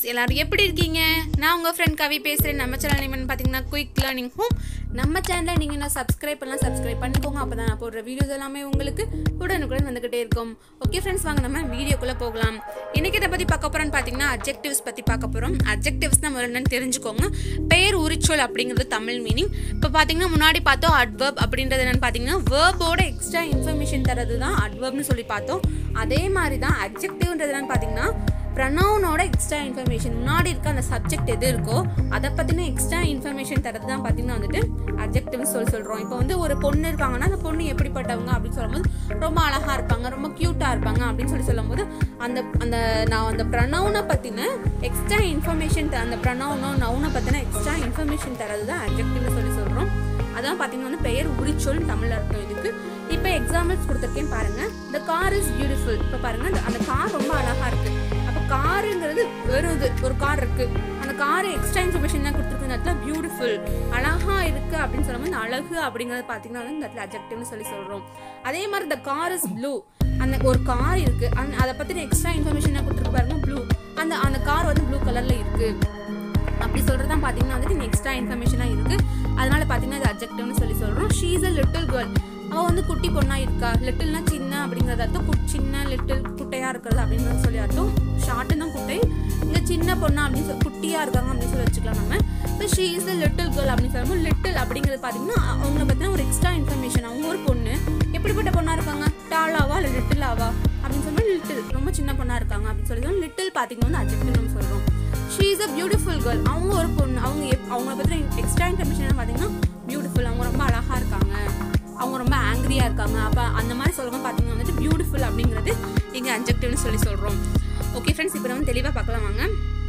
எல்லாரும் எப்படி இருக்கீங்க நான் உங்கள் ஃப்ரெண்ட் கவி பேசுகிறேன் நம்ம சேனல் நேம் பார்த்தீங்கன்னா குயிக் லேர்னிங் ஹோம் நம்ம சேனலில் நீங்கள் நான் சப்ஸ்கிரைப் பண்ணலாம் சப்ஸ்கிரைப் பண்ணிக்கோங்க அப்போ தான் நான் போடுற வீடியோஸ் எல்லாமே உங்களுக்கு உடனுக்குடன் வந்துக்கிட்டே இருக்கும் ஓகே ஃப்ரெண்ட்ஸ் வாங்க நம்ம வீடியோக்குள்ளே போகலாம் இன்னைக்கு இதை பற்றி பார்க்க போகிறோன்னு பார்த்தீங்கன்னா அப்ஜெக்டிவ்ஸ் பற்றி பார்க்க போகிறோம் அப்ஜெக்டிவ்ஸ் தான் முதல்ல என்னன்னு தெரிஞ்சுக்கோங்க பெயர் உரிச்சொல் அப்படிங்கிறது தமிழ் மீனிங் இப்போ பார்த்தீங்கன்னா முன்னாடி பார்த்தோம் அட்வர்ப் அப்படின்றது என்னன்னு பார்த்தீங்கன்னா வேர்போட எக்ஸ்ட்ரா இன்ஃபர்மேஷன் தரது தான் அட்வர்ப்னு சொல்லி பார்த்தோம் அதே மாதிரி தான் அப்ஜெக்டிவ்ன்றது என்னன்னு பார்த்தீங்கன்னா ப்ரனவுனோட எக்ஸ்ட்ரா இன்ஃபர்மேஷன் முன்னாடி இருக்க அந்த சப்ஜெக்ட் எது இருக்கோ அதை பற்றின எக்ஸ்ட்ரா இன்ஃபர்மேஷன் தரது தான் பார்த்தீங்கன்னா வந்துட்டு அப்ஜெக்டிவ்னு சொல்லி சொல்கிறோம் இப்போ வந்து ஒரு பொண்ணு இருக்காங்கன்னா அந்த பொண்ணு எப்படிப்பட்டவங்க அப்படின்னு சொல்லும்போது ரொம்ப அழகாக இருப்பாங்க ரொம்ப க்யூட்டாக இருப்பாங்க அப்படின்னு சொல்லி சொல்லும்போது அந்த அந்த நான் அந்த ப்ரனவுனை பற்றின எக்ஸ்ட்ரா இன்ஃபர்மேஷன் அந்த ப்ரனவுனோ நவுனை பற்றின எக்ஸ்ட்ரா இன்ஃபர்மேஷன் தரது தான் அப்ஜெக்டிவ்னு சொல்லி சொல்கிறோம் அதான் பார்த்தீங்கன்னா வந்து பெயர் உரிச்சொல் தமிழ் அர்த்தம் இதுக்கு இப்போ எக்ஸாம்பிள்ஸ் கொடுத்துருக்கேன் பாருங்க இந்த கார் இஸ் பியூட்டிஃபுல் இப்போ பாருங்க அந்த- அந்த கார் ரொம்ப அழகா இருக்கு அப்போ காருங்கிறது வெறும் இது ஒரு கார் இருக்கு அந்த கார் எக்ஸ்ட்ரா இன்ஃபர்மேஷன் தான் கொடுத்துருக்கு இந்த இடத்துல பியூட்டிஃபுல் அழகா இருக்கு அப்படின்னு சொல்லும்போது இந்த அழகு அப்படிங்கிறது பார்த்தீங்கன்னா வந்து இந்த இடத்துல அஜெக்டிவ்னு சொல்லி சொல்றோம் அதே மாதிரி இந்த கார் இஸ் ப்ளூ அந்த ஒரு கார் இருக்கு அந்த அதை பத்தின எக்ஸ்ட்ரா இன்ஃபர்மேஷன் கொடுத்துருக்கு பாருங்க ப்ளூ அந்த அந்த கார் வந்து ப்ளூ கலர்ல இருக்கு அப்படி சொல்றது தான் பாத்தீங்கன்னா வந்துட்டு எக்ஸ்ட்ரா இன்ஃபர்மேஷனா இருக்கு அதனால பாத்தீங்கன்னா இது அப்ஜெக்டிவ்னு சொல்லி சொல்றோம் she is a little girl அவ வந்து குட்டி பொண்ணா இருக்கா லிட்டில்னா சின்ன அப்படிங்கறது அர்த்தம் குட்- சின்ன லிட்டில் குட்டையா இருக்கிறது அப்படின்னு சொல்லி அர்த்தம் ஷார்ட்னா குட்டை இங்க சின்ன பொண்ணா அப்படின்னு சொல்லி குட்டியா இருக்காங்க அப்படின்னு சொல்லி வச்சுக்கலாம் நம்ம இப்போ she is a little girl அப்படின்னு சொல்லும்போது லிட்டில் அப்படிங்கிறது பாத்தீங்கன்னா அவங்கள பத்தின ஒரு எக்ஸ்ட்ரா இன்ஃபர்மேஷன் அவங்க ஒரு பொண்ணு எப்படிப்பட்ட பொண்ணா இருக்காங்க டாலாவா இல்லை லிட்டில் ஆவா அப்படின்னு சொல்லும்போது லிட்டில் ரொம்ப சின்ன பொண்ணா இருக்காங்க அப்படின்னு சொல்லி லிட்டில் பாத்தீங்கன்னா வந்து அப்ஜெக்டிவ் நம்ம சொல்றோம் she is a beautiful girl அவங்க ஒரு பொண்ணு அவங்க எப்- அவங்கள பற்றி எக்ஸ்ட்ரா இன்ஃபர்மேஷன் பார்த்தீங்கன்னா பியூட்டிஃபுல் அவங்க ரொம்ப அழகா இருக்காங்க அவங்க ரொம்ப ஆங்கிரியா இருக்காங்க அப்போ அந்த மாதிரி சொல்லும்போது பார்த்தீங்கன்னா வந்துட்டு பியூட்டிஃபுல் அப்படிங்கிறது இங்கே அப்ஜெக்டிவ்னு சொல்லி சொல்கிறோம் ஓகே ஃப்ரெண்ட்ஸ் இப்போ நம்ம தெளிவாக பார்க்கலாம் வாங்க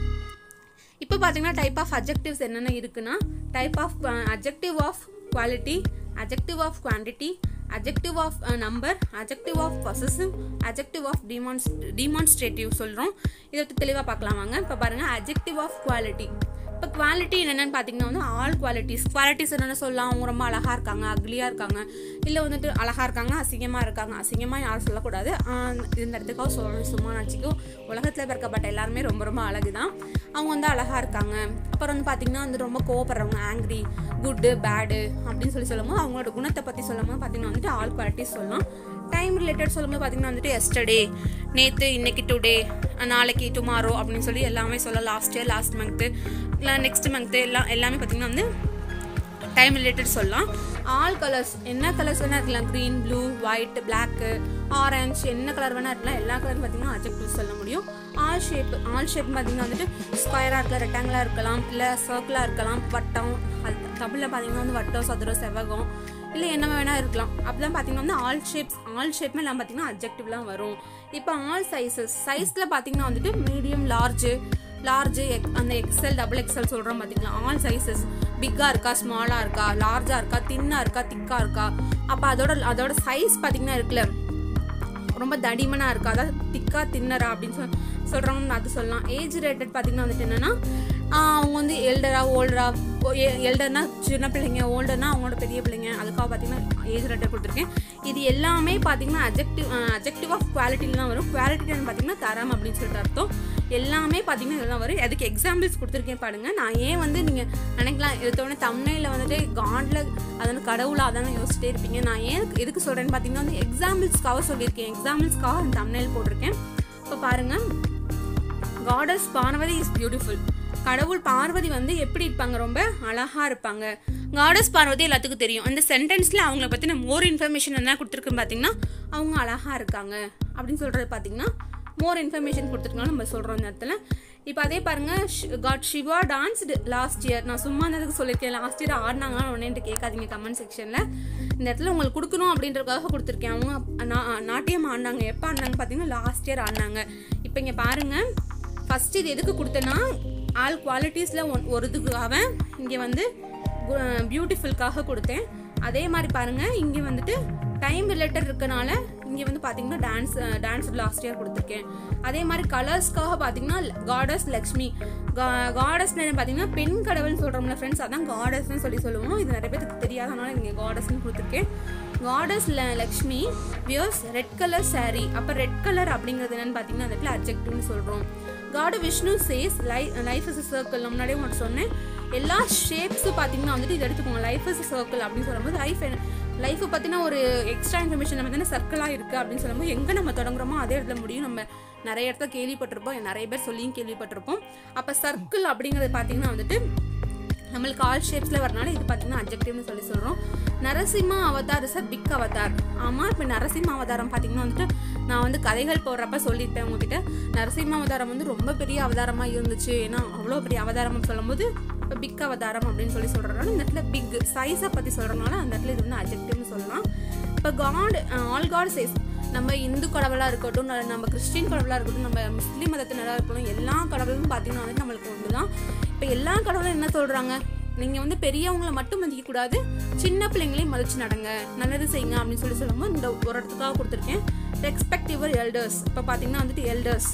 இப்போ பார்த்தீங்கன்னா டைப் ஆஃப் அப்ஜெக்டிவ்ஸ் என்னென்ன இருக்குன்னா type of objective of quality objective of quantity objective of number objective of possessive objective of demons demonstrative சொல்கிறோம் இதை பற்றி தெளிவாக பார்க்கலாம் வாங்க இப்போ பாருங்கள் அப்ஜெக்டிவ் ஆஃப் குவாலிட்டி இப்போ குவாலிட்டி என்னென்னு பார்த்தீங்கன்னா வந்து ஆல் குவாலிட்டிஸ் குவாலிட்டிஸ் என்னென்ன சொல்லலாம் அவங்க ரொம்ப அழகாக இருக்காங்க அக்லியாக இருக்காங்க இல்லை வந்துட்டு அழகாக இருக்காங்க அசிங்கமாக இருக்காங்க அசிங்கமாக யாரும் சொல்லக்கூடாது ஆஹ் இந்த இடத்துக்காக சொல்லணும் சும்மா நினச்சிக்கோ உலகத்தில் பிறக்கப்பட்ட எல்லாருமே ரொம்ப ரொம்ப அழகு தான் அவங்க வந்து அழகாக இருக்காங்க அப்புறம் வந்து பார்த்தீங்கன்னா வந்து ரொம்ப கோவப்படுறவங்க ஆங்க்ரி குட்டு பேடு அப்படின்னு சொல்லி சொல்லும்போது அவங்களோட குணத்தை பற்றி சொல்லும்போது பார்த்தீங்கன்னா வந்துட்டு ஆல் குவாலிட்டிஸ் சொல்லலாம் டைம் ரிலேட்டட் சொல்லும்போது பார்த்தீங்கன்னா வந்துட்டு எஸ்டர்டே நேற்று இன்னைக்கு டுடே நாளைக்கு டுமாரோ அப்படின்னு சொல்லி எல்லாமே சொல்லலாம் லாஸ்ட் இயர் லாஸ்ட் மந்த்து இல்லை நெக்ஸ்ட் மந்த்து எல்லாம் எல்லாமே பார்த்தீங்கன்னா வந்து டைம் ரிலேட்டட் சொல்லலாம் ஆல் கலர்ஸ் என்ன கலர்ஸ் வேணா இருக்கலாம் green blue white black orange என்ன கலர் வேணா இருக்கலாம் எல்லா கலரும் பார்த்தீங்கன்னா அஜெக்டிவ் சொல்ல முடியும் ஆல் ஷேப் ஆல் ஷேப் பார்த்தீங்கன்னா வந்துட்டு ஸ்கொயராக இருக்கலாம் ரெக்டாங்கிளாக இருக்கலாம் இல்லை சர்க்கிளாக இருக்கலாம் வட்டம் அது தமிழில் பார்த்தீங்கன்னா வந்து வட்டம் சதுரம் செவ்வகம் இல்லை என்ன வேணா இருக்கலாம் அப்படிலாம் பார்த்தீங்கன்னா வந்து ஆல் ஷேப்ஸ் ஆல் ஷேப்மே எல்லாம் பார்த்தீங்கன்னா அப்ஜெக்டிவ்லாம் வரும் இப்போ ஆல் சைஸஸ் சைஸில் பார்த்தீங்கன்னா வந்துட்டு மீடியம் லார்ஜு லார்ஜ் அந்த எக்ஸல் டபுள் எக்ஸல் சொல்கிறோம் பார்த்தீங்களா ஆல் சைஸஸ் பிக்காக இருக்கா ஸ்மாலாக இருக்கா லார்ஜாக இருக்கா தின்னாக இருக்கா திக்காக இருக்கா அப்போ அதோட அதோட சைஸ் பார்த்தீங்கன்னா இருக்குல்ல ரொம்ப தடிமனாக இருக்கா அதாவது திக்கா தின்னரா அப்படின்னு சொல் சொல்கிறவங்க அது சொல்லலாம் ஏஜ் ரேட்டட் பார்த்தீங்கன்னா வந்துட்டு என்னன்னா ஆஹ் அவங்க வந்து எல்டரா ஓல்டரா எல்டர்னா சின்ன பிள்ளைங்க ஓல்டர்னா அவங்களோட பெரிய பிள்ளைங்க அதுக்காக பார்த்தீங்கன்னா ஏஜ் ரேட்டட் கொடுத்துருக்கேன் இது எல்லாமே பார்த்தீங்கன்னா அஜெக்டிவ் அஜெக்டிவ் ஆஃப் குவாலிட்டியில் தான் வரும் குவாலிட்டின்னு பார்த்தீங்கன்னா தரம் அப்படின்னு சொல்லிட்டு அர்த்தம் எல்லாமே பார்த்தீங்கன்னா இதெல்லாம் வரும் அதுக்கு எக்ஸாம்பிள்ஸ் கொடுத்துருக்கேன் பாருங்க நான் ஏன் வந்து நீங்கள் நினைக்கலாம் எடுத்தோடனே தமிழில் வந்துட்டு காட்ல அது வந்து கடவுளாக தானே யோசிச்சிட்டே இருப்பீங்க நான் ஏன் எதுக்கு சொல்கிறேன்னு பார்த்தீங்கன்னா வந்து எக்ஸாம்பிள்ஸ்க்காக சொல்லியிருக்கேன் எக்ஸாம்பிள்ஸ்க்காக அந்த தமிழில் போட்டிருக்கேன் இப்போ பாருங்க காடஸ் பார்வதி இஸ் பியூட்டிஃபுல் கடவுள் பார்வதி வந்து எப்படி இருப்பாங்க ரொம்ப அழகா இருப்பாங்க காடஸ் பார்வதி எல்லாத்துக்கும் தெரியும் அந்த சென்டென்ஸ்ல அவங்கள பத்தின மோர் இன்ஃபர்மேஷன் என்ன கொடுத்துருக்குன்னு பார்த்தீங்கன்னா அவங்க அழகா இருக்காங்க அப்படின்னு சொல்றது பார்த்தீங்கன்னா மோர் இன்ஃபர்மேஷன் கொடுத்துருக்காங்க நம்ம சொல்றோம் இந்த இடத்துல இப்போ அதே பாருங்க god Shiva dance last year நான் சும்மா இருந்ததுக்கு சொல்லியிருக்கேன் லாஸ்ட் இயர் ஆடினாங்கன்னு உடனே கேட்காதீங்க கமெண்ட் செக்ஷன்ல இந்த இடத்துல உங்களுக்கு கொடுக்கணும் அப்படின்றதுக்காக கொடுத்துருக்கேன் அவங்க நா- நாட்டியம் ஆடினாங்க எப்போ ஆடினாங்க பார்த்தீங்கன்னா லாஸ்ட் இயர் ஆடினாங்க இப்போ இங்கே பாருங்க ஃபர்ஸ்ட் இது எதுக்கு கொடுத்தேன்னா ஆல் குவாலிட்டிஸில் ஒன் ஒரு இதுக்காக இங்கே வந்து பியூட்டிஃபுல்காக கொடுத்தேன் அதே மாதிரி பாருங்க இங்கே வந்துட்டு டைம் ரிலேட்டட் இருக்கனால இங்கே வந்து பார்த்தீங்கன்னா டான்ஸ் டான்ஸ் லாஸ்ட் இயர் கொடுத்துருக்கேன் அதே மாதிரி கலர்ஸ்க்காக பார்த்தீங்கன்னா காடஸ் லக்ஷ்மி காடஸ் பார்த்தீங்கன்னா பெண் கடவுள்னு சொல்கிறோம்ல ஃப்ரெண்ட்ஸ் அதான் காடஸ்னு சொல்லி சொல்லுவோம் இது நிறைய பேருக்கு தெரியாதனால இங்கே காடஸ்னு கொடுத்துருக்கேன் goddess Lakshmi wears red colour saree அப்போ ரெட் கலர் அப்படிங்கிறது என்னன்னு பார்த்தீங்கன்னா அந்த இடத்துல அப்ஜெக்டிவ்னு சொல்கிறோம் god Vishnu says life life is circle முன்னாடியே உங்களுக்கு சொன்னேன் எல்லா ஷேப்ஸும் பார்த்தீங்கன்னா வந்துட்டு இது எடுத்துக்கோங்க லைஃப் இஸ் சர்க்கிள் அப்படின்னு சொல்லும்போது லைஃப் லைஃப்பை பற்றின ஒரு எக்ஸ்ட்ரா இன்ஃபர்மேஷன் நம்ம தானே சர்க்கிளாக இருக்குது அப்படின்னு சொல்லும்போது எங்கே நம்ம தொடங்குறோமோ அதே இடத்துல முடியும் நம்ம நிறைய இடத்துல கேள்விப்பட்டிருப்போம் நிறைய பேர் சொல்லியும் கேள்விப்பட்டிருப்போம் அப்போ சர்க்கிள் அப்படிங்கிறது பார்த்தீங்கன்னா வந்துட்டு நம்மளுக்கு ஆல் ஷேப்ஸில் வரனால இது பார்த்தீங்கன்னா அப்ஜெக்டிவ்னு சொல்லி சொல்கிறோம் Narasimha avatar is a big avatar ஆமாம் இப்போ நரசிம்ம அவதாரம் பார்த்தீங்கன்னா வந்துட்டு நான் வந்து கதைகள் போடுறப்ப சொல்லியிருப்பேன் உங்ககிட்ட நரசிம்ம அவதாரம் வந்து ரொம்ப பெரிய அவதாரமாக இருந்துச்சு ஏன்னா அவ்வளோ பெரிய அவதாரம் சொல்லும்போது இப்போ பிக் அவதாரம் அப்படின்னு சொல்லி சொல்கிறனால இந்த இடத்துல பிக் சைஸை பற்றி சொல்கிறனால அந்த இடத்துல இது வந்து அப்ஜெக்டிவ்னு சொல்லலாம் இப்போ காட் ஆல் காட் சேஸ் நம்ம இந்து கடவுளாக இருக்கட்டும் இல்ல நம்ம கிறிஸ்டின் கடவுளாக இருக்கட்டும் நம்ம முஸ்லீம் மதத்தினராக இருக்கட்டும் எல்லா கடவுளும் பார்த்தீங்கன்னா வந்து நம்மளுக்கு ஒன்று தான் இப்போ எல்லா கடவுளும் என்ன சொல்கிறாங்க நீங்கள் வந்து பெரியவங்களை மட்டும் மதிக்கக்கூடாது சின்ன பிள்ளைங்களையும் மதிச்சு நடங்க நல்லது செய்யுங்க அப்படின்னு சொல்லி சொல்லும்போது இந்த ஒரு இடத்துக்காக கொடுத்துருக்கேன் ரெஸ்பெக்ட் யுவர் எல்டர்ஸ் இப்போ பார்த்தீங்கன்னா வந்துட்டு எல்டர்ஸ்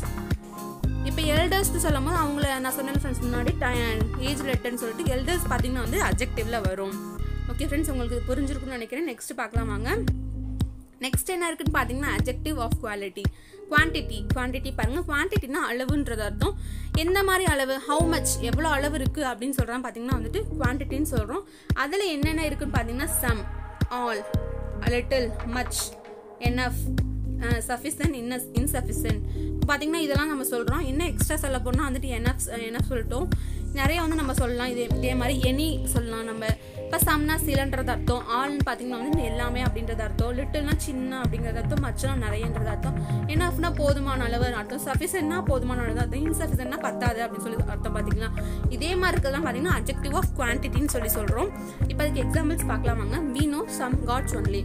இப்போ எல்டர்ஸ்னு சொல்லும் போது அவங்கள நான் சொன்னேன் ஃப்ரெண்ட்ஸ் முன்னாடி ஏஜ் லெட்டர்னு சொல்லிட்டு எல்டர்ஸ் பார்த்தீங்கன்னா வந்து அப்ஜெக்டிவ்ல வரும் ஓகே ஃப்ரெண்ட்ஸ் உங்களுக்கு இது புரிஞ்சிருக்கும்னு நினைக்கிறேன் நெக்ஸ்ட் பார்க்கலாம் வாங்க நெக்ஸ்ட் என்ன இருக்குன்னு பார்த்தீங்கன்னா adjective of quality quantity quantity பாருங்க குவான்டிட்டினா அளவுன்றது அர்த்தம் எந்த மாதிரி அளவு ஹவு மச் எவ்வளோ அளவு இருக்குது அப்படின்னு சொல்கிறோம் பார்த்தீங்கன்னா வந்துட்டு குவான்டிட்டின்னு சொல்கிறோம் அதில் என்னென்ன இருக்குன்னு பார்த்தீங்கன்னா some all little much enough sufficient இன்னஸ் இன்சஃபிசன்ட் பார்த்தீங்கன்னா இதெல்லாம் நம்ம சொல்கிறோம் இன்னும் எக்ஸ்ட்ரா சொல்ல போனால் வந்துட்டு எனஃப் எனஃப் சொல்லிட்டோம் நிறைய வந்து நம்ம சொல்லலாம் இதே இதே மாதிரி எனி சொல்லலாம் நம்ம இப்போ சம்னா சிலன்றது அர்த்தம் ஆல்னு பார்த்தீங்கன்னா வந்து எல்லாமே அப்படின்றது அர்த்தம் லிட்டில்னா சின்ன அப்படிங்கிறது அர்த்தம் மச்சனா நிறையன்றது அர்த்தம் எனஃப்னா போதுமான அளவு அர்த்தம் சஃபிசன்ட்னா போதுமான அளவு அர்த்தம் இன்சஃபிசன்ட்னா பத்தாது அப்படின்னு சொல்லி அர்த்தம் பார்த்தீங்களா இதே மாதிரி இருக்கிறதெல்லாம் பார்த்தீங்கன்னா அப்ஜெக்டிவ் ஆஃப் குவான்டிட்டின்னு சொல்லி சொல்கிறோம் இப்போ அதுக்கு எக்ஸாம்பிள்ஸ் பார்க்கலாம் வாங்க we know some gods only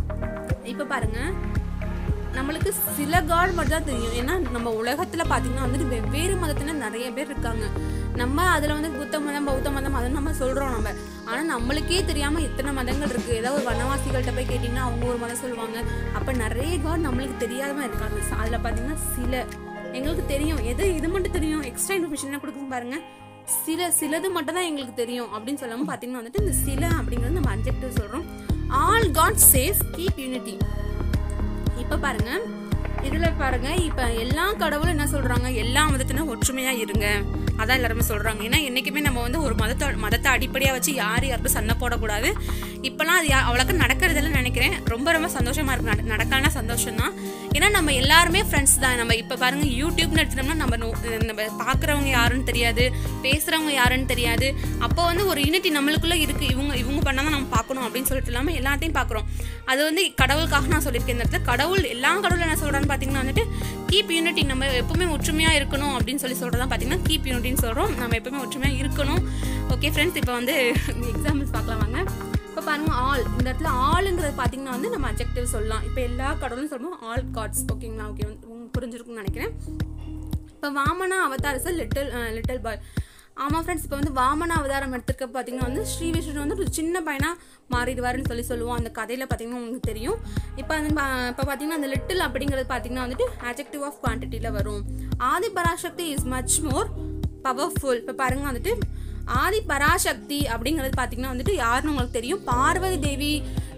இப்போ பாருங்க நம்மளுக்கு சில காட் மட்டும் தான் தெரியும் ஏன்னா நம்ம உலகத்தில் பார்த்தீங்கன்னா வந்துட்டு வெவ்வேறு மதத்தினர் நிறைய பேர் இருக்காங்க நம்ம அதில் வந்து புத்த மதம் பௌத்த மதம் அதை நம்ம சொல்கிறோம் நம்ம ஆனால் நம்மளுக்கே தெரியாமல் எத்தனை மதங்கள் இருக்குது ஏதாவது ஒரு வனவாசிகள்கிட்ட போய் கேட்டிங்கன்னா அவங்க ஒரு மதம் சொல்லுவாங்க அப்போ நிறைய காட் நம்மளுக்கு தெரியாதவங்க இருக்காங்க அதில் பார்த்தீங்கன்னா சில எங்களுக்கு தெரியும் எது இது மட்டும் தெரியும் எக்ஸ்ட்ரா இன்ஃபர்மேஷன் என்ன கொடுக்கும் பாருங்க சில சிலது மட்டும் தான் எங்களுக்கு தெரியும் அப்படின்னு சொல்லாமல் பார்த்தீங்கன்னா வந்துட்டு இந்த சில அப்படிங்கிறது நம்ம அப்ஜெக்டிவ் சொல்கிறோம் all god safe keep unity இப்போ பாருங்க இதுல பாருங்க இப்ப எல்லா கடவுளும் என்ன சொல்றாங்க எல்லா மதத்திനും ஒற்றுமையா இருங்க அதான் எல்லாருமே சொல்றாங்க ஏன்னா என்னைக்குமே நம்ம வந்து ஒரு மதத்தை மதத்தை அடிப்படையா வச்சு யார் யாருக்கும் சண்டை போடக்கூடாது இப்பெல்லாம் அது யா- அவ்வளோக்கா நடக்கிறதுல நினைக்கிறேன் ரொம்ப ரொம்ப சந்தோஷமா இருக்கு நட- நடக்கான சந்தோஷம் தான் ஏன்னா நம்ம எல்லாருமே ஃப்ரெண்ட்ஸ் தான் நம்ம இப்போ பாருங்க யூடியூப்னு எடுத்துட்டோம்னா நம்ம நோ- நம்ம பார்க்குறவங்க யாருன்னு தெரியாது பேசுறவங்க யாருன்னு தெரியாது அப்போ வந்து ஒரு யூனிட்டி நம்மளுக்குள்ள இருக்கு இவங்க இவங்க பண்ணாதான் நம்ம பார்க்கணும் அப்படின்னு சொல்லிட்டு இல்லாமல் எல்லாத்தையும் பார்க்குறோம் அது வந்து கடவுளுக்காக நான் சொல்லியிருக்கேன் இந்த இடத்துல கடவுள் எல்லா கடவுளும் என்ன சொல்றான்னு பார்த்தீங்கன்னா வந்துட்டு கீப் யூனிட்டி நம்ம எப்பவுமே ஒற்றுமையா இருக்கணும் அப்படின்னு சொல்லி சொல்றதா பார்த்தீங்கன்னா கீப் யூனிட்டின்னு சொல்றோம் நம்ம எப்பவுமே ஒற்றுமையா இருக்கணும் ஓகே ஃப்ரெண்ட்ஸ் இப்போ வந்து எக்ஸாம்பிள்ஸ் பார்க்கலாம் வாங்க இப்போ பாருங்க ஆல் இந்த இடத்துல ஆளுங்கிறது பார்த்தீங்கன்னா வந்து நம்ம அப்ஜெக்டிவ் சொல்லலாம் இப்போ எல்லா கடவுளும் சொல்லுவோம் ஆல் காட்ஸ் ஓகேங்களா ஓகே உங்களுக்கு புரிஞ்சிருக்கும்னு நினைக்கிறேன் இப்போ Vamana avatar is little little boy ஆமாம் ஃப்ரெண்ட்ஸ் இப்போ வந்து வாமன அவதாரம் எடுத்துக்க பார்த்தீங்கன்னா வந்து ஸ்ரீ விஷ்ணு வந்து ஒரு சின்ன பையனாக மாறிடுவாருன்னு சொல்லி சொல்லுவோம் அந்த கதையில் பார்த்தீங்கன்னா உங்களுக்கு தெரியும் இப்போ வந்து பா- இப்போ பார்த்தீங்கன்னா அந்த லிட்டில் அப்படிங்கிறது பார்த்தீங்கன்னா வந்துட்டு adjective ஆஃப் குவான்டிட்டியில் வரும் Adi Parashakti is much more powerful இப்போ பாருங்க வந்துட்டு ஆதி பராசக்தி அப்படிங்கிறது பார்த்தீங்கன்னா வந்துட்டு யாருன்னு உங்களுக்கு தெரியும் பார்வதி தேவி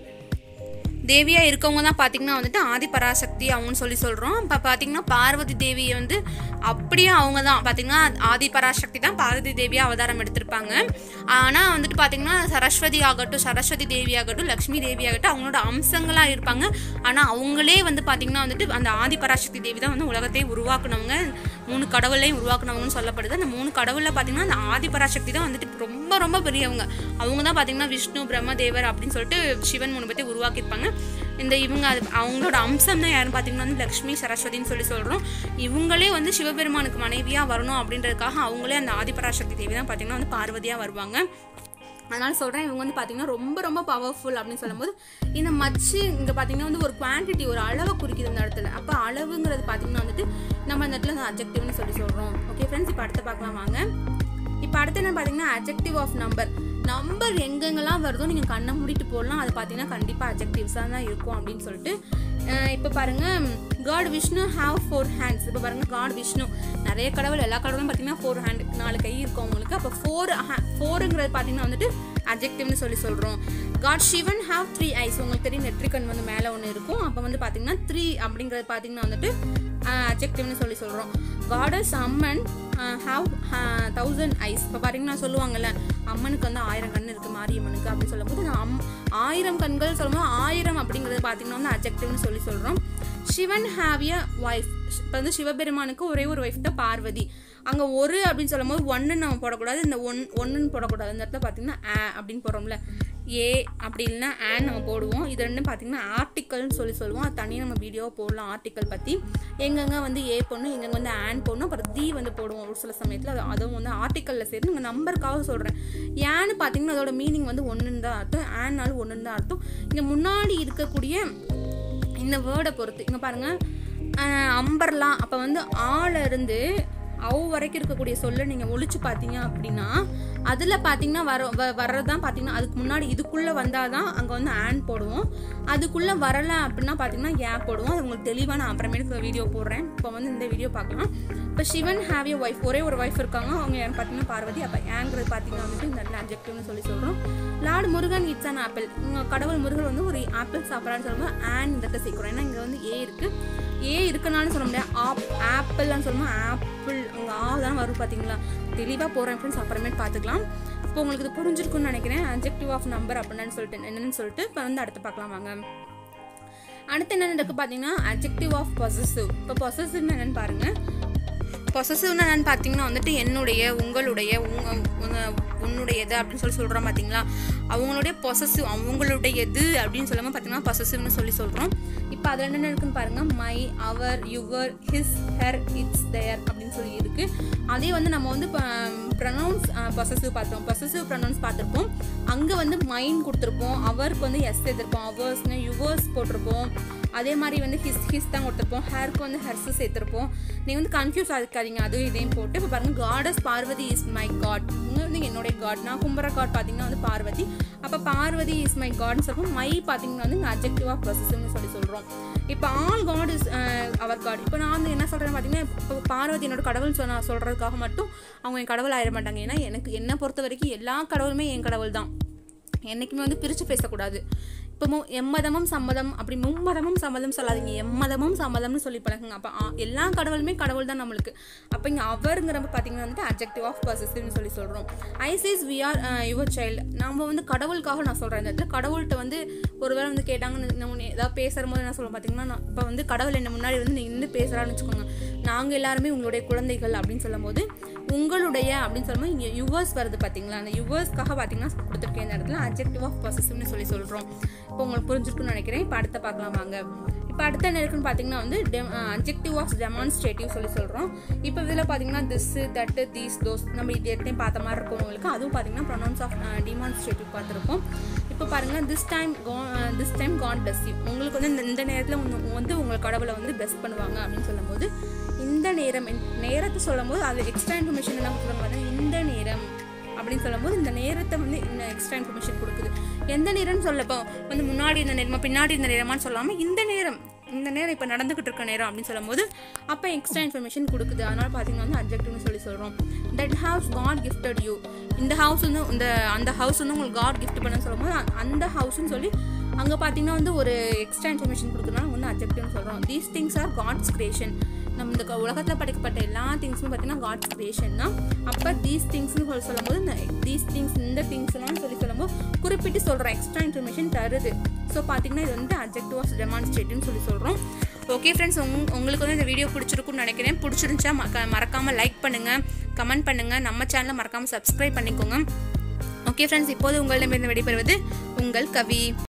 தேவியா இருக்கவங்க தான் பார்த்தீங்கன்னா வந்துட்டு ஆதி பராசக்தி அவங்கன்னு சொல்லி சொல்கிறோம் இப்போ பார்த்தீங்கன்னா பார்வதி தேவியை வந்து அப்படியே அவங்க தான் பார்த்தீங்கன்னா ஆதி பராசக்தி தான் பார்வதி தேவியாக அவதாரம் எடுத்திருப்பாங்க ஆனால் வந்துட்டு பார்த்தீங்கன்னா சரஸ்வதி ஆகட்டும் சரஸ்வதி தேவி ஆகட்டும் லக்ஷ்மி தேவி ஆகட்டும் அவங்களோட அம்சங்களாக இருப்பாங்க ஆனால் அவங்களே வந்து பார்த்தீங்கன்னா வந்துட்டு அந்த ஆதி பராசக்தி தேவி தான் வந்து உலகத்தையும் உருவாக்குனவங்க மூணு கடவுளையும் உருவாக்குனவங்கன்னு சொல்லப்படுது அந்த மூணு கடவுளில் பார்த்தீங்கன்னா அந்த ஆதி பராசக்தி தான் வந்துட்டு ரொம்ப ரொம்ப பெரியவங்க அவங்க தான் பார்த்தீங்கன்னா விஷ்ணு பிரம்மதேவர் அப்படின்னு சொல்லிட்டு சிவன் மூணு பேர்த்தை உருவாக்கியிருப்பாங்க இந்த இவங்க அது அவங்களோட அம்சம் தான் யாருன்னு பார்த்தீங்கன்னா வந்து லக்ஷ்மி சரஸ்வதின்னு சொல்லி சொல்கிறோம் இவங்களே வந்து சிவபெருமானுக்கு மனைவியாக வரணும் அப்படின்றதுக்காக அவங்களே அந்த ஆதிபராசக்தி தேவி தான் பார்த்தீங்கன்னா வந்து பார்வதியாக வருவாங்க அதனால சொல்கிறேன் இவங்க வந்து பார்த்தீங்கன்னா ரொம்ப ரொம்ப பவர்ஃபுல் அப்படின்னு சொல்லும்போது இந்த மச்சு இங்கே பார்த்தீங்கன்னா வந்து ஒரு குவான்டிட்டி ஒரு அளவை குறிக்குது இந்த இடத்துல அப்போ அளவுங்கிறது பார்த்தீங்கன்னா வந்துட்டு நம்ம இந்த இடத்துல அப்ஜெக்டிவ்னு சொல்லி சொல்கிறோம் ஓகே ஃப்ரெண்ட்ஸ் இப்போ அடுத்து பார்க்கலாம் வாங்க இப்போ அடுத்து என்ன பார்த்தீங்கன்னா அஜெக்டிவ் ஆஃப் நம்பர் நம்பர் எங்கெங்கெல்லாம் வருதோ நீங்கள் கண்ணை மூடிட்டு போடலாம் அது பார்த்தீங்கன்னா கண்டிப்பாக அஜெக்டிவ்ஸாக தான் இருக்கும் அப்படின்னு சொல்லிட்டு அஹ் இப்போ பாருங்க god Vishnu have four hands இப்போ பாருங்க காட் விஷ்ணு நிறைய கடவுள் எல்லா கடவுளும் பார்த்தீங்கன்னா ஃபோர் ஹேண்ட் நாலு கை இருக்கும் உங்களுக்கு அப்போ ஃபோர் ஃபோருங்கிறது பார்த்தீங்கன்னா வந்துட்டு அஜெக்டிவ்னு சொல்லி சொல்கிறோம் god Sivan have three eyes உங்களுக்கு தெரியும் நெட்ரிகன் வந்து மேலே ஒன்று இருக்கும் அப்போ வந்து பார்த்தீங்கன்னா த்ரீ அப்படிங்கிறது பார்த்தீங்கன்னா வந்துட்டு அஜெக்டிவ்னு சொல்லி சொல்கிறோம் goddess Amman have thousand eyes இப்போ பார்த்தீங்கன்னா சொல்லுவாங்கல்ல அம்மனுக்கு வந்து ஆயிரம் கண் இருக்குது மாரியம்மனுக்கு அப்படின்னு சொல்லும்போது நான் அம் ஆயிரம் கண்கள் சொல்லும்போது ஆயிரம் அப்படிங்கிறது பார்த்தீங்கன்னா வந்து அஜெக்டிவ்னு சொல்லி சொல்கிறோம் சிவன் ஹாவ் எ ஒய்ஃப் இப்போ வந்து சிவபெருமானுக்கு ஒரே ஒரு ஒய்ஃப் தான் பார்வதி அங்கே ஒரு அப்படின்னு சொல்லும் போது ஒன்று நம்ம போடக்கூடாது இந்த ஒன் ஒன்றுன்னு போடக்கூடாது இந்த இடத்துல பார்த்தீங்கன்னா ஆ அப்படின்னு போடுறோம்ல ஏ அப்படி இல்லைன்னா ஆன் நம்ம போடுவோம் இது ரெண்டும் பார்த்தீங்கன்னா ஆர்டிக்கல்னு சொல்லி சொல்லுவோம் அது தனியாக நம்ம வீடியோ போடலாம் ஆர்டிக்கல் பற்றி எங்கெங்க வந்து ஏ போடணும் எங்கெங்க வந்து ஆன் போடணும் அப்புறம் தி வந்து போடுவோம் ஒரு சில சமயத்தில் அது அதுவும் வந்து ஆர்டிக்கலில் சேர்த்து நீங்கள் நம்பருக்காக சொல்கிறேன் ஏன்னு பார்த்தீங்கன்னா அதோட மீனிங் வந்து ஒன்றுன்னு தான் அர்த்தம் ஆன்னாலும் ஒன்றுன்னு தான் அர்த்தம் இங்கே முன்னாடி இருக்கக்கூடிய இந்த வேர்டை பொறுத்து இங்கே பாருங்கள் அம்பர்லா அப்போ வந்து ஆள இருந்து அவ் வரைக்கும் இருக்கக்கூடிய சொல்ல நீங்கள் ஒழிச்சு பார்த்தீங்க அப்படின்னா அதில் பார்த்தீங்கன்னா வர வ வர்றது தான் பார்த்தீங்கன்னா அதுக்கு முன்னாடி இதுக்குள்ளே வந்தால் தான் அங்கே வந்து ஆன் போடுவோம் அதுக்குள்ளே வரலை அப்படின்னா பார்த்தீங்கன்னா ஏ போடுவோம் அது உங்களுக்கு தெளிவாக நான் அப்புறமேட்டு வீடியோ போடுறேன் இப்போ வந்து இந்த வீடியோ பார்க்கலாம் இப்போ சிவன் ஹாவ் ஏ ஒய்ஃப் ஒரே ஒரு ஒய்ஃப் இருக்காங்க அவங்க யாருன்னு பார்த்தீங்கன்னா பார்வதி அப்போ ஏங்கிறது பார்த்தீங்கன்னா வந்துட்டு இந்த இடத்துல அப்ஜெக்டிவ்னு சொல்லி சொல்கிறோம் lord Murugan it's an apple உங்கள் கடவுள் முருகன் வந்து ஒரு ஆப்பிள் சாப்பிட்றான்னு சொல்லும்போது ஆன் இந்த இடத்துல சேர்க்குறோம் ஏன்னா இங்கே வந்து ஏ இருக்குது ஏ இருக்கனாலும் சொல்ல முடியாது ஆப் ஆப்பிள்னு சொல்லும்போது ஆப்பிள் உங்க ஆ தான் வரும் பார்த்தீங்களா தெளிவாக போகிறேன் ஃப்ரெண்ட்ஸ் அப்புறமேட்டு பார்த்துக்கலாம் இப்போ உங்களுக்கு இது புரிஞ்சிருக்கும்னு நினைக்கிறேன் அப்ஜெக்டிவ் ஆஃப் நம்பர் அப்படின்னு சொல்லிட்டு என்னன்னு சொல்லிட்டு இப்போ வந்து அடுத்து பார்க்கலாம் வாங்க அடுத்து என்ன இருக்கு பார்த்தீங்கன்னா அப்ஜெக்டிவ் ஆஃப் பொசசிவ் இப்போ பொசசிவ் என்னன்னு பாருங்க பொசசிவ்னு என்னன்னு பார்த்தீங்கன்னா வந்துட்டு என்னுடைய உங்களுடைய உங்க உங்க- உன்னுடையது அப்படின்னு சொல்லி சொல்கிறோம் பார்த்தீங்களா அவங்களுடைய பொசசிவ் அவங்களுடையது அப்படின்னு சொல்லாமல் பார்த்தீங்கன்னா பொசசிவ்னு சொல்லி சொல்கிறோம் இப்போ அதில் என்னென்ன இருக்குன்னு பாருங்க my our your his her its their அப்படின்னு சொல்லி இருக்கு அதே வந்து நம்ம வந்து ப்ரனவுன்ஸ் பொசசிவ் பார்த்தோம் பொசசிவ் ப்ரனவுன்ஸ் பார்த்துருப்போம் அங்கே வந்து மைண்ட் கொடுத்துருப்போம் அவருக்கு வந்து எஸ் சேர்த்துருப்போம் அவர்ஸ்னு யுவர்ஸ் போட்டிருப்போம் அதே மாதிரி வந்து ஹிஸ் ஹிஸ் தான் கொடுத்துருப்போம் ஹேருக்கு வந்து ஹெர்ஸ் சேர்த்துருப்போம் நீங்கள் வந்து கன்ஃபியூஸ் ஆகிக்காதீங்க அதுவும் இதையும் போட்டு இப்போ பாருங்க goddess Parvati is my god இங்கே வந்து என்னுடைய காட் நான் கும்பர காட் பார்த்தீங்கன்னா வந்து பார்வதி அப்போ பார்வதி இஸ் மை காட்னு சொல்லுவோம் மை பார்த்தீங்கன்னா வந்து அப்ஜெக்டிவ் ஆஃப் பொசசிவ்னு சொல்லி சொல்கிறோம் இப்போ all god is our god இப்போ நான் வந்து என்ன சொல்கிறேன் பார்த்தீங்கன்னா இப்போ பார்வதி என்னோட கடவுள் சொன்ன சொல்கிறதுக்காக மட்டும் அவங்க என் கடவுள் ஆயிட மாட்டாங்க ஏன்னா எனக்கு என்னை பொறுத்த வரைக்கும் எல்லா கடவுளுமே என் கடவுள் தான் என்றைக்குமே வந்து பிரித்து பேசக்கூடாது இப்போ மு எம்மதமும் சம்மதம் அப்படி மும்மதமும் சம்மதம் சொல்லாதீங்க எம்மதமும் சம்மதம்னு சொல்லி பழகுங்க அப்போ ஆ- எல்லா கடவுளுமே கடவுள் தான் நம்மளுக்கு அப்போ இங்கே அவருங்கிறப்ப பார்த்தீங்கன்னா வந்துட்டு அப்ஜெக்டிவ் ஆஃப் பர்சஸ்ன்னு சொல்லி சொல்கிறோம் ஐசிஸ் வி ஆர் யுவர் சைல்டு நம்ம வந்து கடவுளுக்காக நான் சொல்கிறேன் இந்த இடத்துல கடவுள்கிட்ட வந்து ஒருவேளை வந்து கேட்டாங்கன்னு நம்ம ஏதாவது பேசுகிற போது என்ன சொல்லுவோம் பார்த்தீங்கன்னா இப்போ வந்து கடவுள் என்ன முன்னாடி வந்து நீ நின்று பேசுகிறான்னு வச்சுக்கோங்க நாங்கள் எல்லாருமே உங்களுடைய குழந்தைகள் அப்படின்னு சொல்லும்போது உங்களுடைய அப்படின்னு சொல்லும்போது இங்கே யுவர்ஸ் வருது பார்த்தீங்களா அந்த யுவர்ஸ்க்காக பார்த்தீங்கன்னா கொடுத்துருக்கேன் இந்த இடத்துல அப்ஜெக்டிவ் ஆஃப் பொசசிவ்னு சொல்லி சொல்கிறோம் இப்போ உங்களுக்கு புரிஞ்சிருக்குன்னு நினைக்கிறேன் இப்போ அடுத்த பார்க்கலாம் வாங்க இப்போ அடுத்த என்ன இருக்குன்னு பார்த்தீங்கன்னா வந்து அப்ஜெக்டிவ் ஆஃப் டெமான்ஸ்ட்ரேட்டிவ் சொல்லி சொல்கிறோம் இப்போ இதில் பார்த்தீங்கன்னா திஸ் தட்டு தீஸ் தோஸ் நம்ம இது எத்தையும் பார்த்த மாதிரி இருக்கும் உங்களுக்கு அதுவும் பார்த்தீங்கன்னா ப்ரொனவுன்ஸ் ஆஃப் டிமான்ஸ்ட்ரேட்டிவ் பார்த்துருக்கோம் இப்போ பாருங்க this time this time god bless you உங்களுக்கு வந்து இந்த- இந்த நேரத்தில் வந்து உங்கள் கடவுளை வந்து பெஸ்ட் பண்ணுவாங்க அப்படின்னு சொல்லும்போது இந்த நேரம் இந்த நேரத்தை சொல்லும்போது அது எக்ஸ்ட்ரா இன்ஃபர்மேஷன் என்ன கொடுக்குறாங்க இந்த நேரம் அப்படின்னு சொல்லும்போது இந்த நேரத்தை வந்து இந்த எக்ஸ்ட்ரா இன்ஃபர்மேஷன் கொடுக்குது எந்த நேரம்னு சொல்லப்போ வந்து முன்னாடி இந்த நேரமா பின்னாடி இந்த நேரமான்னு சொல்லாமல் இந்த நேரம் இந்த நேரம் இப்போ நடந்துகிட்டு இருக்க நேரம் அப்படின்னு சொல்லும்போது அப்போ எக்ஸ்ட்ரா இன்ஃபர்மேஷன் கொடுக்குது அதனால பார்த்தீங்கன்னா வந்து அப்ஜெக்டிவ்னு சொல்லி சொல்கிறோம் that house god gifted you இந்த ஹவுஸ் வந்து இந்த அந்த ஹவுஸ் வந்து உங்களுக்கு காட் கிஃப்ட் பண்ண சொல்லும்போது அ- அந்த ஹவுஸ்னு சொல்லி அங்கே பார்த்தீங்கன்னா வந்து ஒரு எக்ஸ்ட்ரா இன்ஃபர்மேஷன் கொடுக்குறதுனால வந்து அப்ஜெக்டிவ்னு சொல்கிறோம் these things are god's creation நம்ம இந்த உலகத்தில் படைக்கப்பட்ட எல்லா திங்ஸும் பார்த்தீங்கன்னா காட்ஸ் கிரியேஷன் தான் அப்போ தீஸ் திங்ஸ்னு சொல்லி சொல்லும்போது இந்த தீஸ் திங்ஸ் இந்த திங்ஸ்லாம் சொல்லி சொல்லும்போது குறிப்பிட்டு சொல்கிற எக்ஸ்ட்ரா இன்ஃபர்மேஷன் தருது ஸோ பார்த்தீங்கன்னா இது வந்து அப்ஜெக்டிவ் ஆஃப் டெமான்ஸ்ட்ரேட்டிவ்னு சொல்லி சொல்கிறோம் ஓகே ஃப்ரெண்ட்ஸ் உங் உங்களுக்கு வந்து இந்த வீடியோ பிடிச்சிருக்குன்னு நினைக்கிறேன் பிடிச்சிருந்துச்சா மக்க மறக்காமல் லைக் பண்ணுங்கள் கமெண்ட் பண்ணுங்கள் நம்ம சேனலை மறக்காமல் சப்ஸ்கிரைப் பண்ணிக்கோங்க ஓகே ஃப்ரெண்ட்ஸ் இப்போது உங்களிடமிருந்து விடைபெறுவது உங்கள் கவி